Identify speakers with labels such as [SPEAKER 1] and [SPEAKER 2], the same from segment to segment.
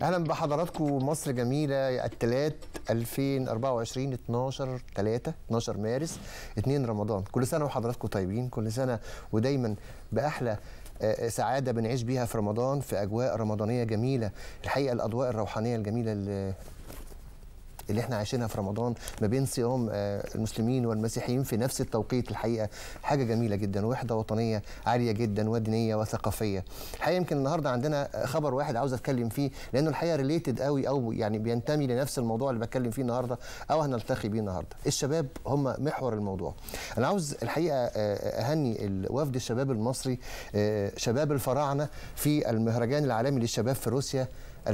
[SPEAKER 1] اهلا بحضراتكم مصر جميله الثلاث 2024 12 3 12 مارس 2 رمضان كل سنه وحضراتكم طيبين كل سنه ودايما باحلى آه، سعاده بنعيش بيها في رمضان في اجواء رمضانيه جميله الحقيقه الاضواء الروحانيه الجميله اللي اللي احنا عايشينها في رمضان ما بين صيام آه، المسلمين والمسيحيين في نفس التوقيت الحقيقه حاجه جميله جدا وحده وطنيه عاليه جدا ودينيه وثقافيه الحقيقه يمكن النهارده عندنا خبر واحد عاوز اتكلم فيه لانه الحقيقه ريليتد قوي او يعني بينتمي لنفس الموضوع اللي بتكلم فيه النهارده او هنلتقي بيه النهارده الشباب هم محور الموضوع انا عاوز الحقيقه آه، اهني ال- وفد الشباب المصري آه، شباب الفراعنه في المهرجان العالمي للشباب في روسيا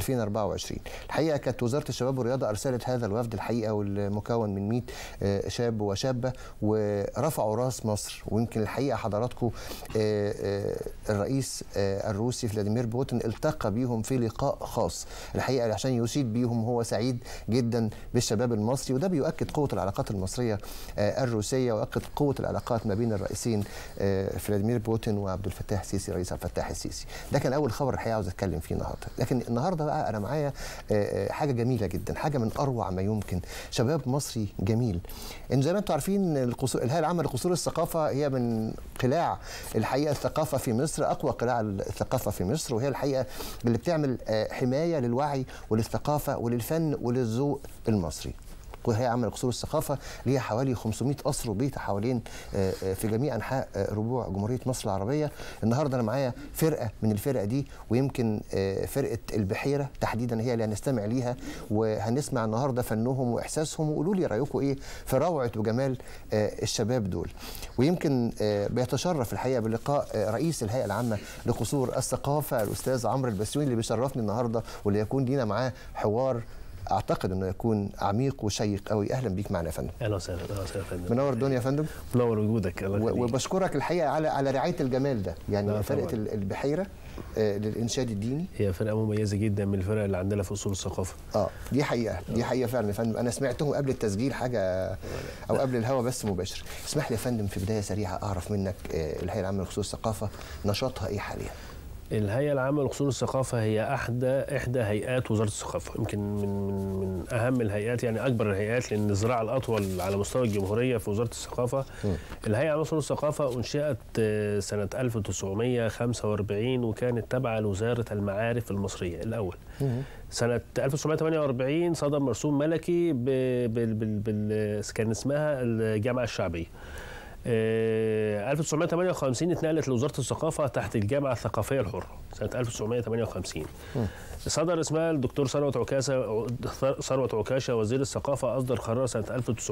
[SPEAKER 1] 2024 الحقيقه كانت وزاره الشباب والرياضه ارسلت هذا الوفد الحقيقه والمكون من 100 آه، شاب وشابه ورفعوا راس مصر ويمكن الحقيقه حضراتكم آه، آه، الرئيس آه، الروسي فلاديمير بوتين التقى بيهم في لقاء خاص الحقيقه عشان يشيد بيهم هو سعيد جدا بالشباب المصري وده بيؤكد قوه العلاقات المصريه آه، الروسيه ويؤكد قوه العلاقات ما بين الرئيسين آه، فلاديمير بوتين وعبد الفتاح السيسي رئيس عبد الفتاح السيسي ده كان اول خبر الحقيقه عاوز اتكلم فيه النهارده لكن النهارده بقى انا معايا آه، آه، حاجه جميله جدا حاجه من اروع ما يمكن شباب مصري جميل ان زي ما انتم عارفين القصور الهيئه العامه لقصور الثقافه هي من قلاع الحقيقه الثقافه في مصر اقوى قلاع الثقافه في مصر وهي الحقيقه اللي بتعمل آه، حمايه للوعي وللثقافه وللفن وللذوق المصري وهي عامله قصور الثقافه ليها حوالي 500 قصر وبيت حوالين آه، آه، في جميع انحاء آه، ربوع جمهوريه مصر العربيه النهارده انا معايا فرقه من الفرق دي ويمكن آه، فرقه البحيره تحديدا هي اللي هنستمع ليها وهنسمع النهارده فنهم واحساسهم وقولوا لي رايكم ايه في روعه وجمال آه، الشباب دول ويمكن آه، بيتشرف الحقيقه بلقاء آه، رئيس الهيئه العامه لقصور الثقافه الاستاذ عمرو البسيوني اللي بيشرفني النهارده واللي يكون لينا معاه حوار اعتقد انه يكون عميق وشيق قوي اهلا بيك معنا يا فندم
[SPEAKER 2] اهلا وسهلا اهلا وسهلا يا فندم
[SPEAKER 1] منور الدنيا يا فندم
[SPEAKER 2] منور وجودك الله
[SPEAKER 1] و-
[SPEAKER 2] يخليك.
[SPEAKER 1] وبشكرك الحقيقه على على رعايه الجمال ده يعني
[SPEAKER 2] لا
[SPEAKER 1] فرقه
[SPEAKER 2] طبعاً.
[SPEAKER 1] ال- البحيره آه، للانشاد الديني
[SPEAKER 2] هي فرقه مميزه جدا من الفرق اللي عندنا في اصول الثقافه
[SPEAKER 1] اه دي حقيقه دي حقيقه فعلا يا فندم انا سمعتهم قبل التسجيل حاجه او قبل الهوا بس مباشر اسمح لي يا فندم في بدايه سريعه اعرف منك آه، الهيئه العامه لخصوص الثقافه نشاطها ايه حاليا
[SPEAKER 2] الهيئه العامه لاصول الثقافه هي احدى احدى هيئات وزاره الثقافه يمكن من من من اهم الهيئات يعني اكبر الهيئات لان الذراع الاطول على مستوى الجمهوريه في وزاره الثقافه الهيئه العامه لاصول الثقافه انشئت آه، سنه 1945 وكانت تابعه لوزاره المعارف المصريه الاول سنة 1948 صدر مرسوم ملكي ب... بال... بال... بال... كان اسمها الجامعة الشعبية. آه، 1958 اتنقلت لوزارة الثقافة تحت الجامعة الثقافية الحرة سنة 1958 صدر اسمها الدكتور ثروت عكاشة ثروت عكاشة وزير الثقافة أصدر قرار سنة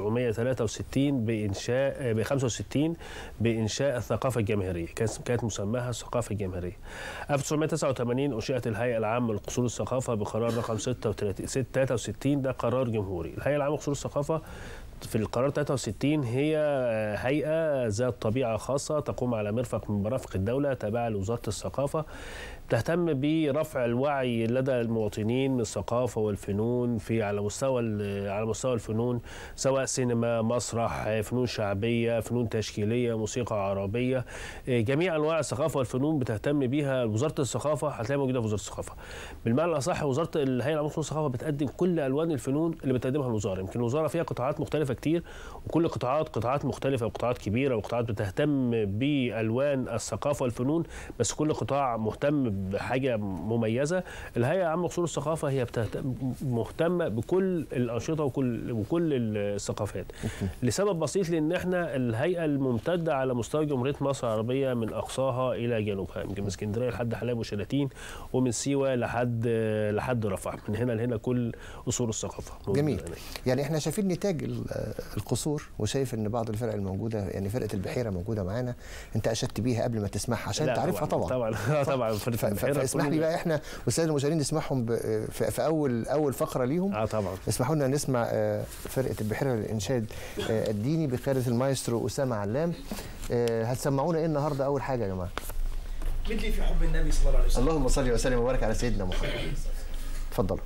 [SPEAKER 2] 1963 بإنشاء ب 65 بإنشاء الثقافة الجماهيرية كانت كانت مسماها الثقافة الجماهيرية 1989 أنشئت الهيئة العامة لقصور الثقافة بقرار رقم 36 63 ده قرار جمهوري الهيئة العامة لقصور الثقافة في القرار 63 هي هيئة ذات طبيعة خاصة تقوم على مرفق من مرافق الدولة تابعة لوزارة الثقافة تهتم برفع الوعي لدى المواطنين من الثقافة والفنون في على مستوى ال- على مستوى الفنون سواء سينما مسرح فنون شعبية فنون تشكيلية موسيقى عربية جميع أنواع الثقافة والفنون بتهتم بيها وزارة الثقافة هتلاقيها موجودة في وزارة الثقافة بالمعنى الأصح وزارة الهيئة العامة للثقافة بتقدم كل ألوان الفنون اللي بتقدمها الوزارة يمكن الوزارة فيها قطاعات مختلفة كتير وكل قطاعات قطاعات مختلفة وقطاعات كبيرة وقطاعات بتهتم بألوان الثقافة والفنون بس كل قطاع مهتم بحاجة مميزة الهيئة العامة لأصول الثقافة هي بتهتم مهتمة بكل الأنشطة وكل وكل الثقافات لسبب بسيط لأن احنا الهيئة الممتدة على مستوى جمهورية مصر العربية من أقصاها إلى جنوبها يمكن من اسكندرية لحد حلايب وشلاتين ومن سيوة لحد لحد رفح من هنا لهنا كل أصول الثقافة موجودة
[SPEAKER 1] جميل
[SPEAKER 2] هناك.
[SPEAKER 1] يعني احنا شايفين نتاج ال- آه، القصور وشايف ان بعض الفرق الموجوده يعني فرقه البحيره موجوده معانا انت اشدت بيها قبل ما تسمعها عشان
[SPEAKER 2] لا
[SPEAKER 1] تعرفها طبعا
[SPEAKER 2] طبعا آه طبعا
[SPEAKER 1] ف-
[SPEAKER 2] فرقة
[SPEAKER 1] ف-
[SPEAKER 2] البحيرة
[SPEAKER 1] فاسمح
[SPEAKER 2] كل-
[SPEAKER 1] لي بقى احنا والساده المشاهدين نسمعهم ب- في في اول اول فقره ليهم
[SPEAKER 2] اه طبعا
[SPEAKER 1] اسمحوا لنا نسمع آه، فرقه البحيره للانشاد آه، الديني بقياده المايسترو اسامه علام آه، هتسمعونا ايه النهارده اول حاجه يا جماعه
[SPEAKER 3] مثلي في حب النبي صلى الله عليه وسلم
[SPEAKER 1] اللهم صل وسلم وبارك على سيدنا محمد اتفضلوا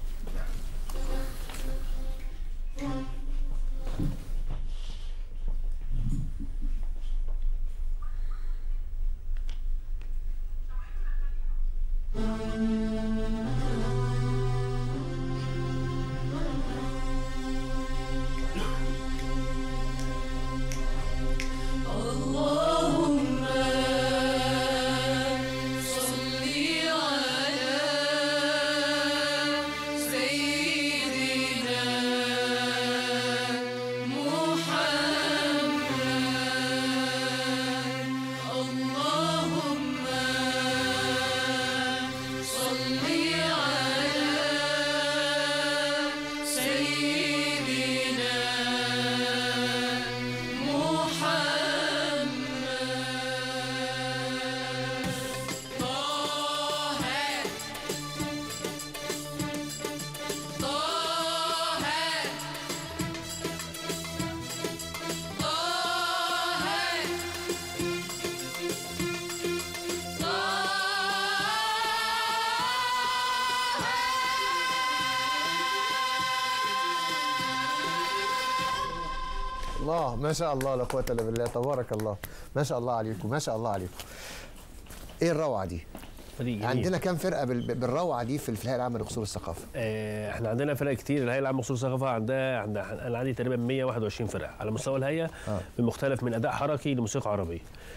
[SPEAKER 1] الله ما شاء الله لا قوه الا بالله تبارك الله ما شاء الله عليكم ما شاء الله عليكم ايه الروعه دي
[SPEAKER 2] فريق جميل.
[SPEAKER 1] عندنا كام فرقه بال- بالروعه دي في الهيئه العامه لقصور الثقافه
[SPEAKER 2] آه، احنا عندنا فرق كتير الهيئه العامه لخصوص الثقافه عندها عندها انا عندي تقريبا 121 فرقه على مستوى الهيئه
[SPEAKER 1] آه.
[SPEAKER 2] بمختلف من اداء حركي لموسيقى عربيه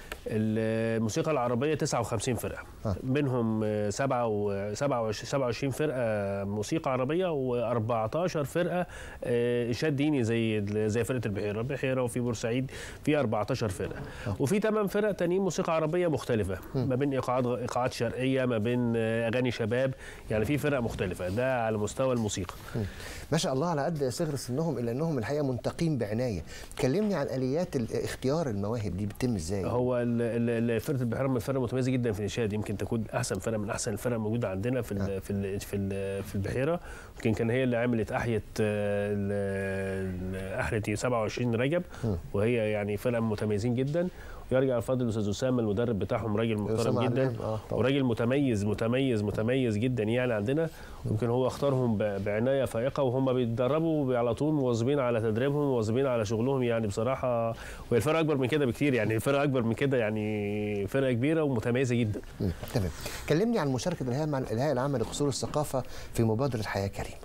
[SPEAKER 2] الموسيقى العربيه 59 فرقه
[SPEAKER 1] آه.
[SPEAKER 2] منهم آه، سبعة و- 27 27 فرقه موسيقى عربيه و14 فرقه آه، انشاد ديني زي زي فرقه البحيره البحيره وفي بورسعيد في 14 فرقه وفي 8 فرق تانيين موسيقى عربيه مختلفه ما بين ايقاعات ايقاعات شرقيه ما بين آه، اغاني شباب يعني في فرق مختلفه ده على مستوى الموسيقى
[SPEAKER 1] ما شاء الله على قد صغر سنهم الا انهم الحقيقه منتقين بعنايه كلمني عن اليات ال- اختيار المواهب دي بتتم ازاي
[SPEAKER 2] هو ال- ال- ال- فرقه البحيره من الفرق متميزه جدا في الانشاد يمكن تكون احسن فرقه من احسن الفرق الموجوده عندنا في ال في ال في, ال في البحيره يمكن كان هي اللي عملت احيت آه، ال- ال- احيت 27 رجب وهي يعني فرقه متميزين جدا ويرجع الفضل الاستاذ اسامه المدرب بتاعهم راجل محترم
[SPEAKER 1] أسامة
[SPEAKER 2] جدا
[SPEAKER 1] علام، آه، طبعا.
[SPEAKER 2] وراجل متميز متميز متميز جدا يعني عندنا يمكن هو اختارهم ب- بعنايه فائقه وهم بيتدربوا على طول مواظبين على تدريبهم مواظبين على شغلهم يعني بصراحه وهي الفرقه اكبر من كده بكتير يعني الفرقه اكبر من كده يعني فرقه كبيره ومتميزه جدا
[SPEAKER 1] مم. تمام كلمني عن مشاركه الهيئه مع الهيئه العامه لقصور الثقافه في مبادره حياه كريمه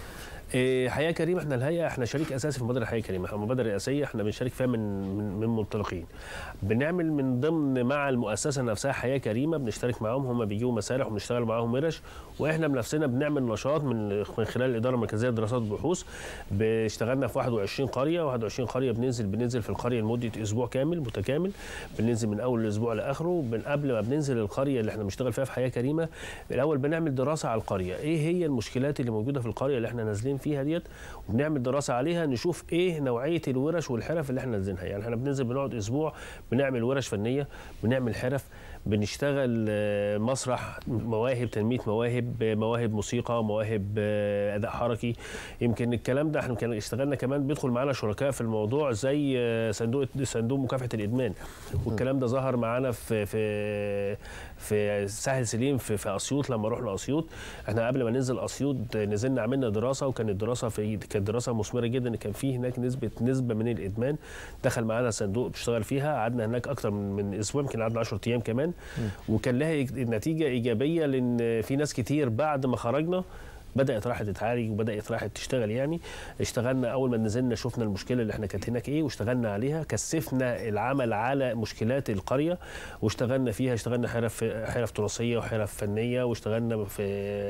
[SPEAKER 2] إيه، حياه كريمه احنا الهيئه احنا شريك اساسي في مبادره حياه كريمه المبادره الرئاسيه احنا بنشارك فيها من من, من منطلقين بنعمل من ضمن مع المؤسسه نفسها حياه كريمه بنشترك معاهم هم بيجيبوا مسارح وبنشتغل معاهم ورش واحنا بنفسنا بنعمل نشاط من من خلال الاداره المركزيه لدراسات البحوث اشتغلنا في 21 قريه 21 قريه بننزل بننزل في القريه لمده اسبوع كامل متكامل بننزل من اول الاسبوع لاخره من قبل ما بننزل القريه اللي احنا بنشتغل فيها في حياه كريمه الاول بنعمل دراسه على القريه ايه هي المشكلات اللي موجوده في القريه اللي احنا نازلين فيها ديت وبنعمل دراسه عليها نشوف ايه نوعيه الورش والحرف اللي احنا نازلينها يعني احنا بننزل بنقعد اسبوع بنعمل ورش فنيه بنعمل حرف بنشتغل آه، مسرح مواهب تنميه مواهب آه، مواهب موسيقى مواهب آه، اداء حركي يمكن الكلام ده احنا كان اشتغلنا كمان بيدخل معانا شركاء في الموضوع زي آه، صندوق صندوق مكافحه الادمان والكلام ده ظهر معانا في في في ساحل سليم في, في اسيوط لما رحنا اسيوط احنا قبل ما ننزل اسيوط نزلنا عملنا دراسه وكانت دراسه في كانت دراسه مثمره جدا كان في هناك نسبه نسبه من الادمان دخل معانا صندوق بيشتغل فيها قعدنا هناك اكتر من, من اسبوع يمكن قعدنا 10 ايام كمان وكان لها نتيجه ايجابيه لان في ناس كتير بعد ما خرجنا بدات راحت تتعالج وبدات راحت تشتغل يعني اشتغلنا اول ما نزلنا شفنا المشكله اللي احنا كانت هناك ايه واشتغلنا عليها كثفنا العمل على مشكلات القريه واشتغلنا فيها اشتغلنا حرف حرف تراثيه وحرف فنيه واشتغلنا في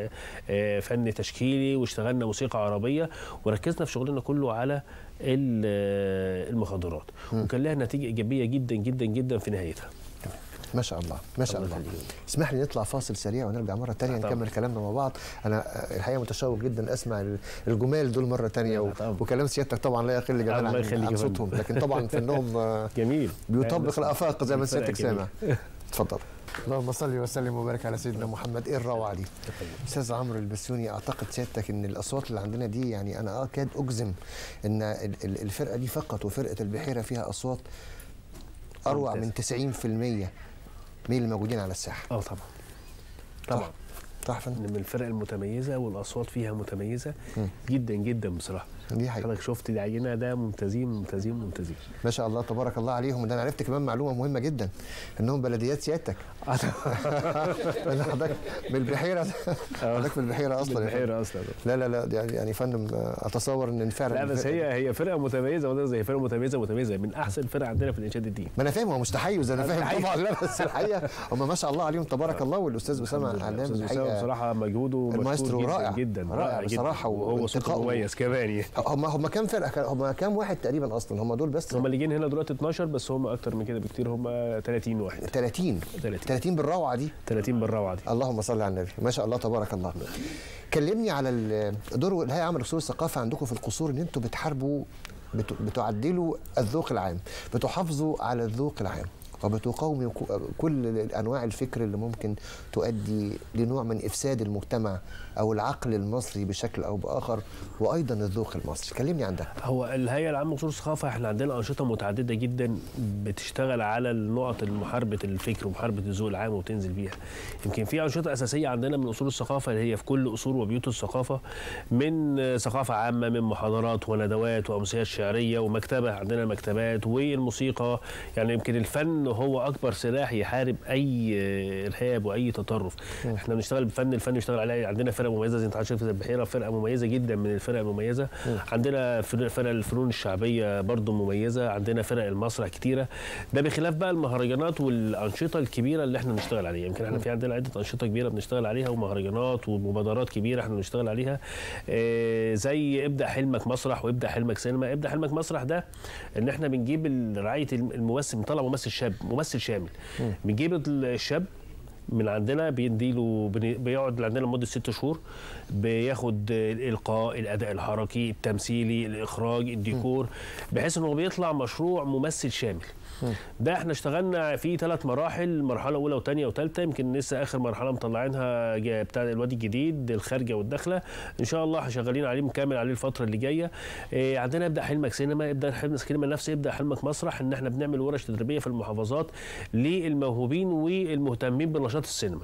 [SPEAKER 2] آه، فن تشكيلي واشتغلنا موسيقى عربيه وركزنا في شغلنا كله على ال- آه، المخدرات وكان لها نتيجه ايجابيه جدا جدا جدا في نهايتها
[SPEAKER 1] ما شاء الله ما شاء
[SPEAKER 2] الله
[SPEAKER 1] الله
[SPEAKER 2] يخليك.
[SPEAKER 1] اسمح لي نطلع فاصل سريع ونرجع مره تانية
[SPEAKER 2] طبعا.
[SPEAKER 1] نكمل كلامنا مع بعض انا آه، الحقيقه متشوق جدا اسمع ال- الجمال دول مره تانية و-
[SPEAKER 2] طبعا.
[SPEAKER 1] وكلام سيادتك طبعا لا يقل جمال
[SPEAKER 2] الله
[SPEAKER 1] عن,
[SPEAKER 2] يخليك
[SPEAKER 1] عن
[SPEAKER 2] يا فندم.
[SPEAKER 1] صوتهم لكن طبعا فنهم آه،
[SPEAKER 2] جميل
[SPEAKER 1] بيطبق الافاق زي ما
[SPEAKER 2] الفرق
[SPEAKER 1] سيادتك
[SPEAKER 2] جميل.
[SPEAKER 1] سامع اتفضل اللهم صل وسلم وبارك على سيدنا محمد ايه الروعه دي استاذ عمرو البسيوني اعتقد سيادتك ان الاصوات اللي عندنا دي يعني انا اكاد اجزم ان ال- ال- الفرقه دي فقط وفرقه البحيره فيها اصوات اروع من 90% من اللي موجودين على الساحه
[SPEAKER 2] اه طبعا طبعا
[SPEAKER 1] صح صح يا فندم
[SPEAKER 2] من الفرق المتميزه والاصوات فيها متميزه جدا جدا بصراحه
[SPEAKER 1] دي حقيقة
[SPEAKER 2] حضرتك شفت العينه ده ممتازين ممتازين ممتازين
[SPEAKER 1] ما شاء الله تبارك الله عليهم ده انا عرفت كمان معلومه مهمه جدا انهم بلديات سيادتك انا حضرتك من البحيره حضرتك من البحيره اصلا يا فندم.
[SPEAKER 2] البحيره اصلا
[SPEAKER 1] لا لا لا يعني يعني فندم آه، اتصور ان فعلا
[SPEAKER 2] لا بس هي هي فرقه متميزه وده زي فرقه متميزه متميزه من احسن فرق عندنا في الانشاد الديني
[SPEAKER 1] ما انا فاهم هو مش تحيز انا فاهم
[SPEAKER 2] تحيز.
[SPEAKER 1] طبعا لا بس الحقيقه هم ما شاء الله عليهم تبارك الله والاستاذ اسامه
[SPEAKER 2] الحمد لله.
[SPEAKER 1] علام
[SPEAKER 2] أستاذ أسامة
[SPEAKER 1] الحقيقه
[SPEAKER 2] بصراحه مجهوده
[SPEAKER 1] المايسترو
[SPEAKER 2] مشكور
[SPEAKER 1] رائع.
[SPEAKER 2] جدا جدا
[SPEAKER 1] رائع
[SPEAKER 2] رائع جدا
[SPEAKER 1] بصراحة
[SPEAKER 2] وهو صوته
[SPEAKER 1] وانتقائه.
[SPEAKER 2] مميز كمان يعني
[SPEAKER 1] هم هم كام فرقه كان- هم كام واحد تقريبا اصلا هم دول بس
[SPEAKER 2] هم اللي جايين هنا دلوقتي 12 بس هم اكتر من كده بكتير هم 30 واحد
[SPEAKER 1] 30
[SPEAKER 2] 30
[SPEAKER 1] 30 بالروعه دي
[SPEAKER 2] 30 بالروعه دي
[SPEAKER 1] اللهم صل على النبي ما شاء الله تبارك الله كلمني على ال- دور الهيئه عمل قصور الثقافه عندكم في القصور ان انتم بتحاربوا بت- بتعدلوا الذوق العام بتحافظوا على الذوق العام وبتقاومي ك- كل انواع الفكر اللي ممكن تؤدي لنوع من افساد المجتمع او العقل المصري بشكل او باخر وايضا الذوق المصري كلمني عن ده
[SPEAKER 2] هو الهيئه العامه لأصول الثقافه احنا عندنا انشطه متعدده جدا بتشتغل على النقط محاربه الفكر ومحاربه الذوق العام وتنزل بيها يمكن في انشطه اساسيه عندنا من اصول الثقافه اللي هي في كل اصول وبيوت الثقافه من ثقافه عامه من محاضرات وندوات وامسيات شعريه ومكتبه عندنا مكتبات والموسيقى يعني يمكن الفن هو اكبر سلاح يحارب اي ارهاب واي تطرف احنا بنشتغل بفن الفن يشتغل عليه عندنا فرق مميزه زي انت شايف في البحيره فرقه مميزه جدا من الفرق المميزه عندنا فرق فرق الفنون الشعبيه برضو مميزه عندنا فرق المسرح كتيره ده بخلاف بقى المهرجانات والانشطه الكبيره اللي احنا بنشتغل عليها يمكن احنا في عندنا عده انشطه كبيره بنشتغل عليها ومهرجانات ومبادرات كبيره احنا بنشتغل عليها آه، زي ابدا حلمك مسرح وابدا حلمك سينما ابدا حلمك مسرح ده ان احنا بنجيب ال- رعايه الم- الممثل بنطلع ممثل شاب ممثل شامل بنجيب الشاب من عندنا بيديله بن- بيقعد عندنا لمده ست شهور بياخد الالقاء الاداء الحركي التمثيلي الاخراج الديكور بحيث انه بيطلع مشروع ممثل شامل ده احنا اشتغلنا فيه ثلاث مراحل مرحله اولى وثانيه وثالثه يمكن لسه اخر مرحله مطلعينها جا- بتاع الوادي الجديد الخارجه والداخله ان شاء الله شغالين عليه مكمل عليه الفتره اللي جايه إيه عندنا ابدا حلمك سينما ابدا حلمك سينما نفسه ابدا حلمك مسرح ان احنا بنعمل ورش تدريبيه في المحافظات للموهوبين والمهتمين بنشاط السينما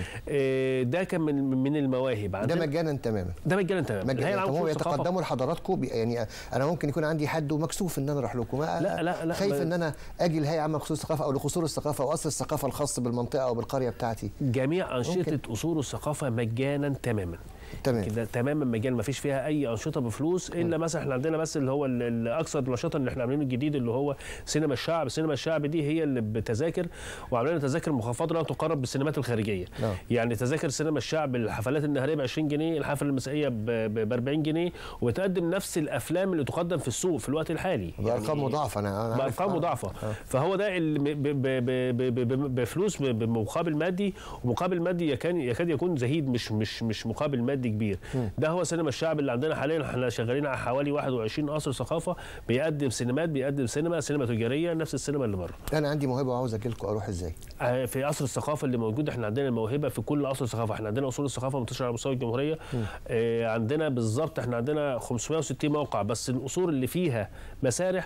[SPEAKER 2] إيه ده كان من من المواهب
[SPEAKER 1] ده
[SPEAKER 2] عندنا
[SPEAKER 1] مجانا تماما
[SPEAKER 2] ده مجانا تماما الهيئة
[SPEAKER 1] مجانا
[SPEAKER 2] العامة
[SPEAKER 1] هم
[SPEAKER 2] للثقافة-
[SPEAKER 1] يتقدموا لحضراتكم بي- يعني انا ممكن يكون عندي حد ومكسوف ان انا اروح لكم ما-
[SPEAKER 2] لا- لا- لا،
[SPEAKER 1] خايف
[SPEAKER 2] ما-
[SPEAKER 1] ان انا اجي الهيئه عامه لخصوص الثقافه او لقصور الثقافه او قصر الثقافه الخاص بالمنطقه او بالقريه بتاعتي
[SPEAKER 2] جميع
[SPEAKER 1] ممكن.
[SPEAKER 2] انشطه اصول الثقافه مجانا تماما
[SPEAKER 1] تمام
[SPEAKER 2] كده تماما مجال ما فيش فيها اي انشطه بفلوس الا مثلا احنا عندنا بس اللي هو ال- الاكثر نشاطا اللي احنا عاملينه الجديد اللي هو سينما الشعب سينما الشعب دي هي اللي بتذاكر وعاملين تذاكر مخفضه لا تقارب بالسينمات الخارجيه
[SPEAKER 1] نعم.
[SPEAKER 2] يعني تذاكر سينما الشعب الحفلات النهاريه ب 20 جنيه الحفله المسائيه ب 40 جنيه وتقدم نفس الافلام اللي تقدم في السوق في الوقت الحالي
[SPEAKER 1] بارقام مضاعفه انا انا عارف.
[SPEAKER 2] بارقام
[SPEAKER 1] آه.
[SPEAKER 2] مضاعفه فهو ده اللي ب- ب- ب- ب- ب- بفلوس ب- بمقابل مادي ومقابل مادي يكاد يكاد يكون زهيد مش مش مش مقابل مادي كبير ده هو سينما الشعب اللي عندنا حاليا احنا شغالين على حوالي 21 قصر ثقافه بيقدم سينمات بيقدم سينما سينما تجاريه نفس السينما اللي بره
[SPEAKER 1] انا عندي موهبه وعاوز اجي لكم اروح ازاي
[SPEAKER 2] آه، في قصر الثقافه اللي موجود احنا عندنا الموهبه في كل قصر ثقافه احنا عندنا اصول الثقافه منتشره على مستوى الجمهوريه آه، عندنا بالظبط احنا عندنا 560 موقع بس القصور اللي فيها مسارح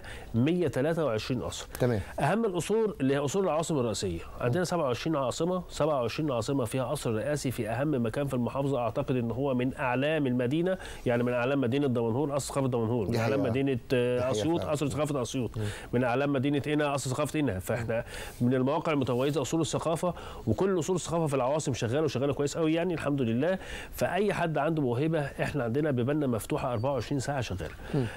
[SPEAKER 2] 123 قصر
[SPEAKER 1] تمام
[SPEAKER 2] اهم القصور اللي هي قصور العواصم الرئيسيه عندنا 27 عاصمه 27 عاصمه فيها قصر رئاسي في اهم مكان في المحافظه اعتقد ان هو من اعلام المدينه يعني من اعلام مدينه دمنهور قصر ثقافه دمنهور من
[SPEAKER 1] دي
[SPEAKER 2] اعلام
[SPEAKER 1] حقيقة.
[SPEAKER 2] مدينه آه،
[SPEAKER 1] دي حقيقة
[SPEAKER 2] اسيوط
[SPEAKER 1] فعلا.
[SPEAKER 2] قصر ثقافه اسيوط من اعلام مدينه قنا قصر ثقافه قنا فاحنا من المواقع المتميزه اصول الثقافه وكل اصول الثقافه في العواصم شغاله وشغاله كويس قوي يعني الحمد لله فاي حد عنده موهبه احنا عندنا بيباننا مفتوحه 24 ساعه شغاله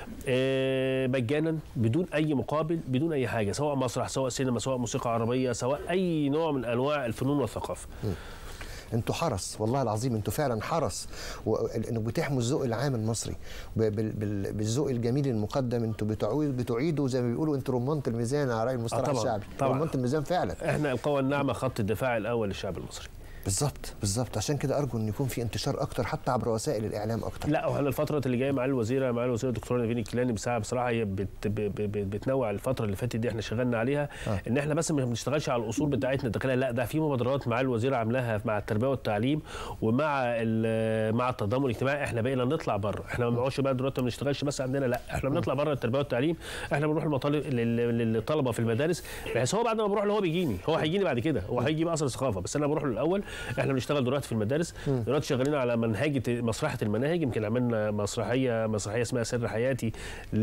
[SPEAKER 2] آه، مجانا بدون اي مقابل بدون اي حاجه سواء مسرح سواء سينما سواء موسيقى عربيه سواء اي نوع من انواع الفنون والثقافه
[SPEAKER 1] انتوا حرس والله العظيم انتوا فعلا حرس وانه بتحموا الذوق العام المصري ب- بال- بال- بالذوق الجميل المقدم انتوا بتعيدوا بتعيدوا زي ما بيقولوا انتوا رمانه الميزان على راي المصطلح
[SPEAKER 2] طبعاً،
[SPEAKER 1] الشعبي
[SPEAKER 2] طبعاً.
[SPEAKER 1] رمانه الميزان فعلا
[SPEAKER 2] احنا القوى الناعمه خط الدفاع الاول للشعب المصري
[SPEAKER 1] بالظبط بالظبط عشان كده ارجو ان يكون في انتشار اكتر حتى عبر وسائل الاعلام اكتر
[SPEAKER 2] لا واحنا الفترة اللي جايه مع الوزيرة مع الوزيرة الدكتورة نيفين الكيلاني بصراحة بصراحة هي بت ب ب ب بتنوع الفترة اللي فاتت دي احنا شغالنا عليها
[SPEAKER 1] آه.
[SPEAKER 2] ان احنا بس ما بنشتغلش على الاصول بتاعتنا الداخلية لا ده في مبادرات مع الوزيرة عاملاها مع التربية والتعليم ومع ال- مع التضامن الاجتماعي احنا بقينا نطلع بره احنا ما بنقعدش بقى دلوقتي ما بنشتغلش بس عندنا لا احنا بنطلع بره التربية والتعليم احنا بنروح المطالب لل- للطلبة في المدارس بحيث هو بعد ما بروح له هو بيجيني هو هيجيني بعد كده هو هيجي بقى اصل الثقافة بس انا بروح له الاول احنا بنشتغل دلوقتي في المدارس دلوقتي شغالين على منهجة مسرحة المناهج يمكن عملنا مسرحية مسرحية اسمها سر حياتي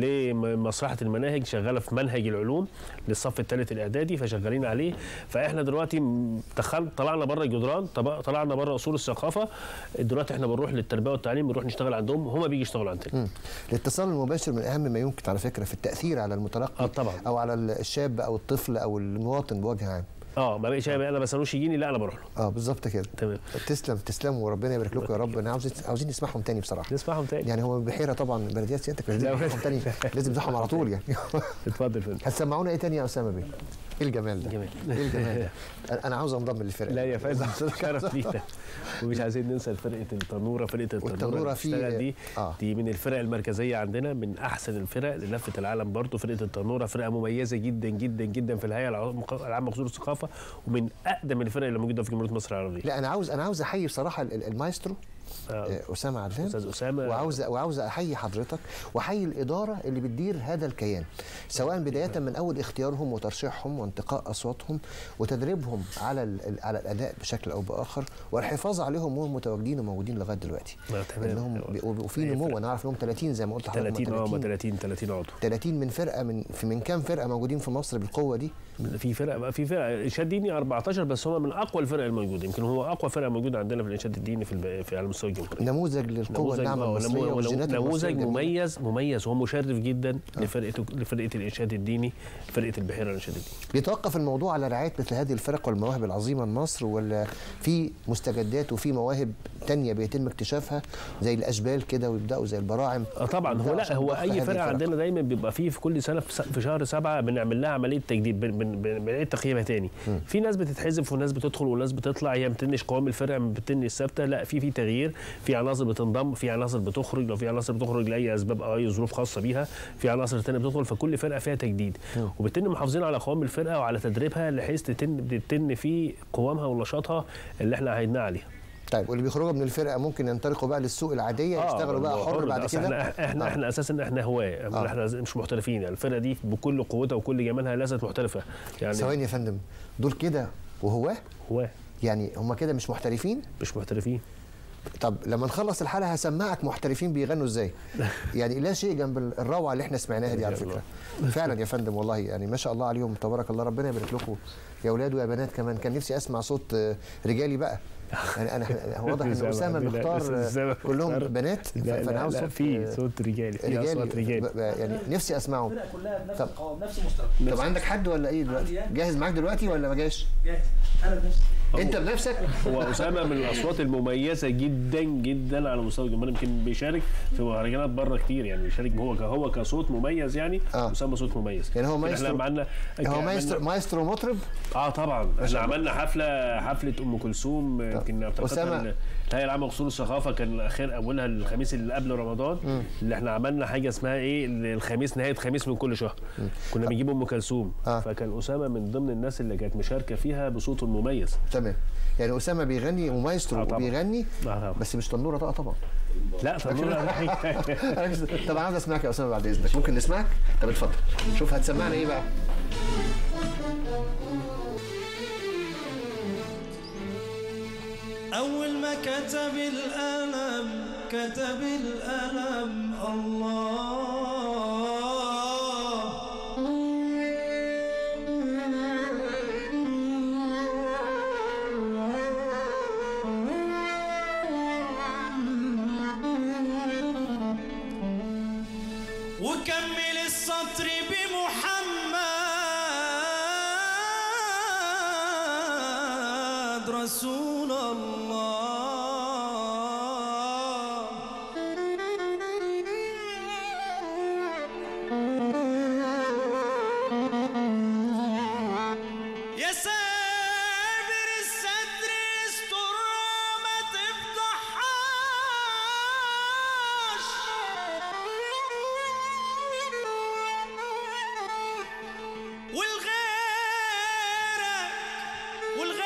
[SPEAKER 2] لمسرحة المناهج شغالة في منهج العلوم للصف الثالث الإعدادي فشغالين عليه فإحنا دلوقتي م- دخل طلعنا بره الجدران طب- طلعنا بره أصول الثقافة دلوقتي إحنا بنروح للتربية والتعليم بنروح نشتغل عندهم هما بيجي يشتغلوا عندنا
[SPEAKER 1] مم. الاتصال المباشر من اهم ما يمكن على فكره في التاثير على المتلقي
[SPEAKER 2] آه طبعاً.
[SPEAKER 1] او على الشاب او الطفل او المواطن بوجه عام
[SPEAKER 2] اه ما بقيش انا ما بستنوش يجيني لا انا بروح له
[SPEAKER 1] اه بالظبط كده
[SPEAKER 2] تمام
[SPEAKER 1] تسلم تسلم وربنا يبارك لكم يا رب انا عاوز عاوزين نسمعهم تاني بصراحه
[SPEAKER 2] نسمعهم تاني
[SPEAKER 1] يعني هو بحيره طبعا بلديات سيادتك لازم
[SPEAKER 2] لا،
[SPEAKER 1] نسمعهم تاني لازم نسمعهم على طول يعني
[SPEAKER 2] اتفضل فندم
[SPEAKER 1] هتسمعونا ايه تاني يا اسامه بيه؟ ايه الجمال ده
[SPEAKER 2] جميل.
[SPEAKER 1] ايه الجمال ده أنا- انا عاوز انضم للفرقه
[SPEAKER 2] لا يا فندم شرف لينا ومش عايزين ننسى فرقه التنوره فرقه التنوره
[SPEAKER 1] والتنورة
[SPEAKER 2] اللي
[SPEAKER 1] في-
[SPEAKER 2] بتشتغل دي
[SPEAKER 1] آه.
[SPEAKER 2] دي من الفرق المركزيه عندنا من احسن الفرق اللي لفت العالم برضه فرقه التنوره فرقه مميزه جدا جدا جدا في الهيئه العام- العامه لخصوص الثقافه ومن اقدم الفرق اللي موجوده في جمهوريه مصر العربيه
[SPEAKER 1] لا انا عاوز انا عاوز احيي بصراحه ال- ال- المايسترو
[SPEAKER 2] آه.
[SPEAKER 1] آه، اسامه عدلان
[SPEAKER 2] استاذ اسامه
[SPEAKER 1] وعاوز وعاوز احيي حضرتك واحيي الاداره اللي بتدير هذا الكيان سواء بدايه من اول اختيارهم وترشيحهم وانتقاء اصواتهم وتدريبهم على ال- ال- على الاداء بشكل او باخر والحفاظ عليهم وهم متواجدين وموجودين لغايه دلوقتي
[SPEAKER 2] آه، تمام.
[SPEAKER 1] انهم بي- وفي نمو انا عارف انهم 30 زي ما قلت لحضرتك
[SPEAKER 2] 30 اه
[SPEAKER 1] 30
[SPEAKER 2] 30 30 عضو
[SPEAKER 1] 30 من فرقه من في من كام فرقه موجودين في مصر بالقوه دي
[SPEAKER 2] في فرق بقى في فرق الانشاد الديني 14 بس هم من اقوى الفرق الموجوده يمكن هو اقوى فرقه موجوده عندنا في الانشاد الديني في الب- في على مستوى الجمهوريه
[SPEAKER 1] نموذج للقوه الناعمه
[SPEAKER 2] آه،
[SPEAKER 1] المصريه
[SPEAKER 2] نمو-
[SPEAKER 1] والجينات المصرية
[SPEAKER 2] نموذج
[SPEAKER 1] الجميلة.
[SPEAKER 2] مميز مميز وهو مشرف جدا لفرقه لفرقه الانشاد الديني فرقه البحيره الانشاد الديني
[SPEAKER 1] بيتوقف الموضوع على رعايه مثل هذه الفرق والمواهب العظيمه لمصر ولا في مستجدات وفي مواهب تانية بيتم اكتشافها زي الاشبال كده ويبداوا زي البراعم
[SPEAKER 2] اه طبعا هو
[SPEAKER 1] يبدأوا
[SPEAKER 2] لا
[SPEAKER 1] عشان
[SPEAKER 2] هو
[SPEAKER 1] ضخ
[SPEAKER 2] اي
[SPEAKER 1] هذه
[SPEAKER 2] فرقه
[SPEAKER 1] الفرق.
[SPEAKER 2] عندنا دايما بيبقى فيه في كل سنه في س- في شهر سبعة بنعمل لها عمليه تجديد بن- بن- بن- بنعيد تقييمها تاني في ناس بتتحذف وناس بتدخل وناس بتطلع هي ما بتنش قوام الفرقه ما بتنش ثابته لا في في تغيير في عناصر بتنضم في عناصر بتخرج لو في عناصر بتخرج لاي اسباب او اي ظروف خاصه بيها في عناصر تانية بتدخل فكل فرقه فيها تجديد وبالتالي محافظين على قوام الفرقه وعلى تدريبها بحيث تتن تتن في قوامها ونشاطها اللي احنا عهدنا عليها
[SPEAKER 1] طيب واللي بيخرجوا من الفرقه ممكن ينطلقوا بقى للسوق العاديه يشتغلوا بقى حر بعد
[SPEAKER 2] أصل
[SPEAKER 1] كده
[SPEAKER 2] احنا احنا
[SPEAKER 1] آه.
[SPEAKER 2] احنا اساسا احنا هواه
[SPEAKER 1] آه.
[SPEAKER 2] احنا مش محترفين يعني الفرقه دي بكل قوتها وكل جمالها لازم محترفه يعني
[SPEAKER 1] ثواني يا فندم دول كده وهواه
[SPEAKER 2] هواه
[SPEAKER 1] يعني هم كده مش محترفين
[SPEAKER 2] مش محترفين
[SPEAKER 1] طب لما نخلص الحلقه هسمعك محترفين بيغنوا ازاي يعني لا شيء جنب الروعه اللي احنا سمعناها دي على
[SPEAKER 2] يا
[SPEAKER 1] فكره فعلا يا فندم والله يعني ما شاء الله عليهم تبارك الله ربنا يبارك لكم يا اولاد ويا بنات كمان كان نفسي اسمع صوت آه، رجالي بقى يعني انا أنا- واضح ان
[SPEAKER 2] أسامة
[SPEAKER 1] اسامه
[SPEAKER 2] عندنا-
[SPEAKER 1] مختار
[SPEAKER 2] أسامة
[SPEAKER 1] آه، كلهم
[SPEAKER 2] مختار.
[SPEAKER 1] بنات
[SPEAKER 2] لا
[SPEAKER 1] فانا
[SPEAKER 2] لا,
[SPEAKER 1] عاوز
[SPEAKER 2] لا
[SPEAKER 1] صوت
[SPEAKER 2] في
[SPEAKER 1] آه،
[SPEAKER 2] صوت رجالي في اصوات
[SPEAKER 1] رجالي
[SPEAKER 2] رجالي
[SPEAKER 1] ب- ب- يعني نفسي اسمعه
[SPEAKER 3] الفرقه كلها بنفس
[SPEAKER 1] طب.
[SPEAKER 3] القوام نفس المستوى
[SPEAKER 1] طب عندك حد ولا ايه دلوقتي
[SPEAKER 3] عندي.
[SPEAKER 1] جاهز معاك دلوقتي ولا ما جاش
[SPEAKER 3] جاهز انا بنفسي
[SPEAKER 1] انت بنفسك
[SPEAKER 2] هو اسامه من الاصوات المميزه جدا جدا على مستوى الجمهوريه يمكن بيشارك في مهرجانات بره كتير يعني بيشارك هو ك- هو كصوت مميز يعني
[SPEAKER 1] آه.
[SPEAKER 2] اسامه صوت مميز
[SPEAKER 1] يعني هو
[SPEAKER 2] احنا
[SPEAKER 1] مايسترو
[SPEAKER 2] عملنا
[SPEAKER 1] هو
[SPEAKER 2] عملنا-
[SPEAKER 1] مايسترو مايسترو مطرب
[SPEAKER 2] اه طبعا احنا عملنا حفله حفله ام كلثوم يمكن اعتقدها
[SPEAKER 1] أسامة.
[SPEAKER 2] ال- الهيئه العامه لقصور الثقافه كان اخر اولها الخميس اللي قبل رمضان اللي احنا عملنا حاجه اسمها ايه الخميس نهايه خميس من كل شهر كنا بنجيب ام كلثوم
[SPEAKER 1] آه.
[SPEAKER 2] فكان اسامه من ضمن الناس اللي كانت مشاركه فيها بصوته المميز
[SPEAKER 1] تمام يعني اسامه بيغني ومايسترو
[SPEAKER 2] آه طبعا.
[SPEAKER 1] وبيغني
[SPEAKER 2] آه طبعا.
[SPEAKER 1] بس مش تنوره طبعا طبعا
[SPEAKER 2] لا تنور
[SPEAKER 1] طب عاوز اسمعك يا اسامه بعد اذنك ممكن نسمعك طب اتفضل شوف هتسمعنا ايه بقى
[SPEAKER 4] أول ما كتب الألم كتب الألم الله وكمل السطر بمحمد رسول الله يا سابر الستر استر ما تفضحهاش والغيرك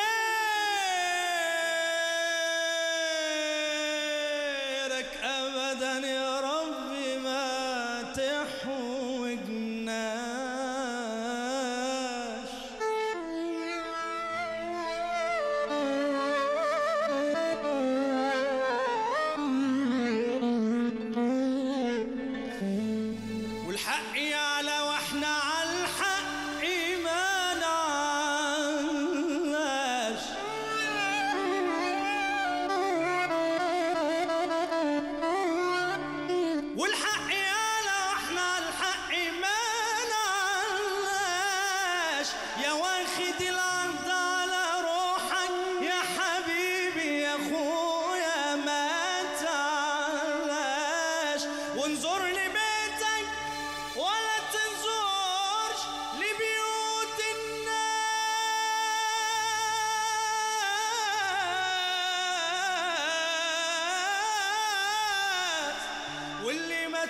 [SPEAKER 4] والغيرك ابدا يا ربي ما تحوجناش والحق يعلى واحنا على الحق ما نعناش والحق يعلى واحنا على الحق ما نعناش يا واخد العرض على روحك يا حبيبي يا اخويا ما تعلاش وانظر لبيتك ولا تنظرش لبيوت الناس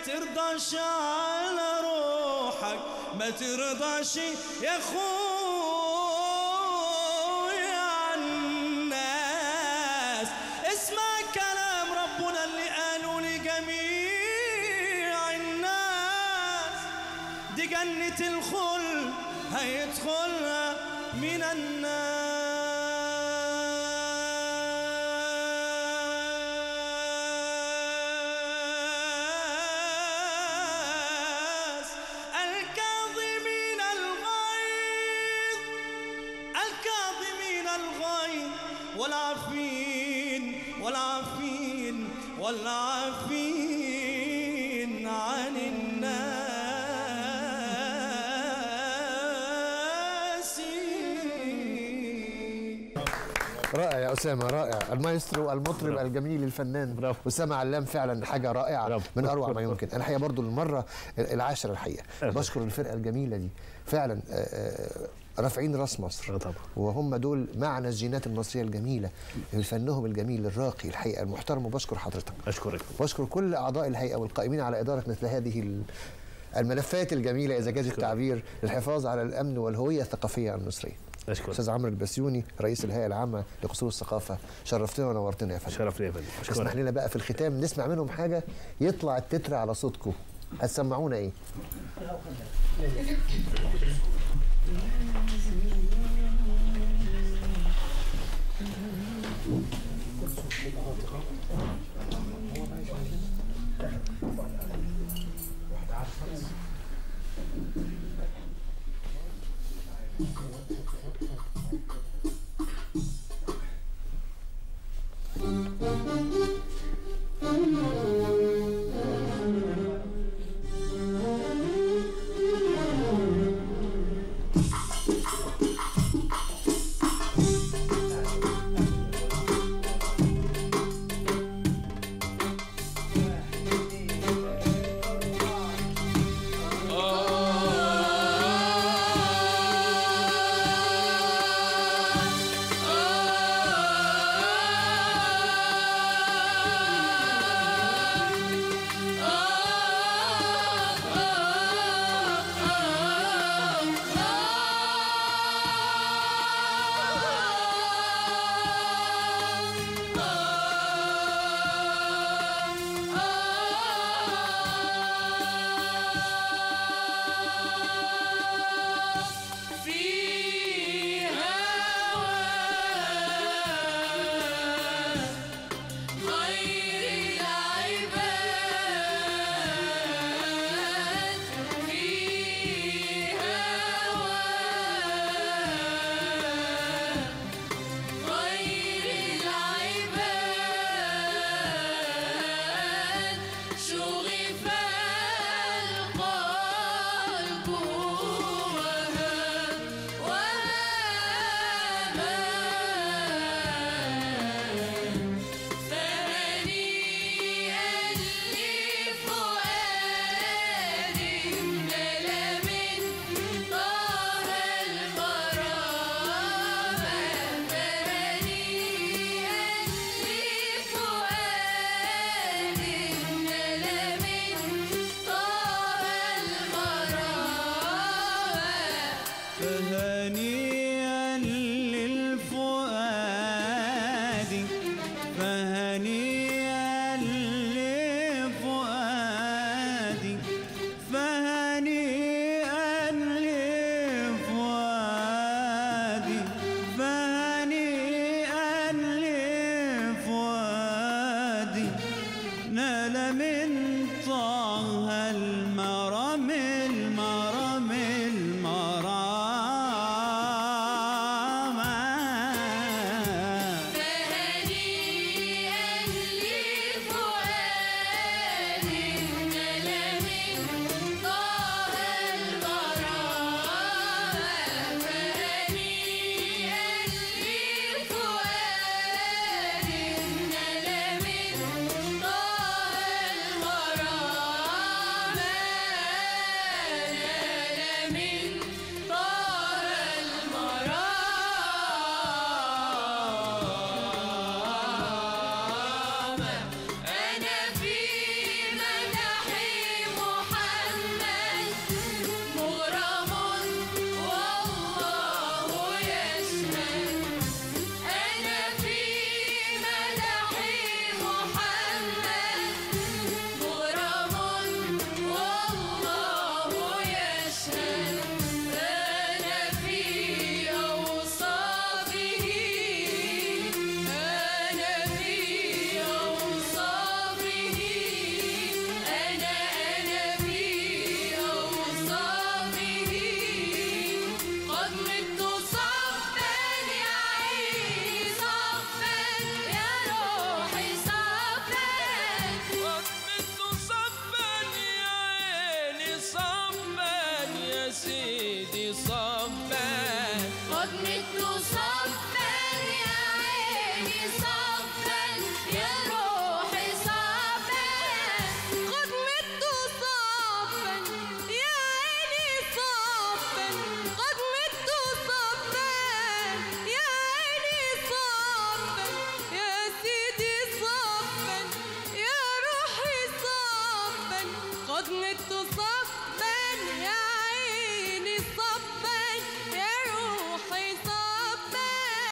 [SPEAKER 4] ترضاش على روحك ما ترضاش يا خويا الناس اسمع كلام ربنا اللي قالوا لجميع الناس دي جنة الخل هيدخلها من الناس الكاظمين الغيظ الكاظمين الغيظ والعافين والعافين والعافين عن الناس
[SPEAKER 1] رائع يا اسامه رائع المايسترو المطرب
[SPEAKER 2] برافو.
[SPEAKER 1] الجميل الفنان
[SPEAKER 2] برافو.
[SPEAKER 1] اسامه علام فعلا حاجه رائعه
[SPEAKER 2] برافو.
[SPEAKER 1] من اروع ما يمكن انا الحقيقه برضو المره العاشره الحقيقه
[SPEAKER 2] أهلا.
[SPEAKER 1] بشكر الفرقه الجميله دي فعلا آه، آه، رافعين راس مصر
[SPEAKER 2] آه طبعا.
[SPEAKER 1] وهم دول معنى الجينات المصريه الجميله فنهم الجميل الراقي الحقيقه المحترم وبشكر حضرتك
[SPEAKER 2] اشكرك
[SPEAKER 1] واشكر كل اعضاء الهيئه والقائمين على اداره مثل هذه ال- الملفات الجميله اذا جاز التعبير للحفاظ على الامن والهويه الثقافيه المصريه
[SPEAKER 2] اشكرك
[SPEAKER 1] استاذ عمرو البسيوني رئيس الهيئه العامه لقصور الثقافه شرفتنا ونورتنا يا فندم
[SPEAKER 2] شرف لي يا فندم
[SPEAKER 1] اسمح
[SPEAKER 2] اشكرك
[SPEAKER 1] لنا بقى في الختام نسمع منهم حاجه يطلع التتر على صوتكم هتسمعونا ايه
[SPEAKER 5] نصبح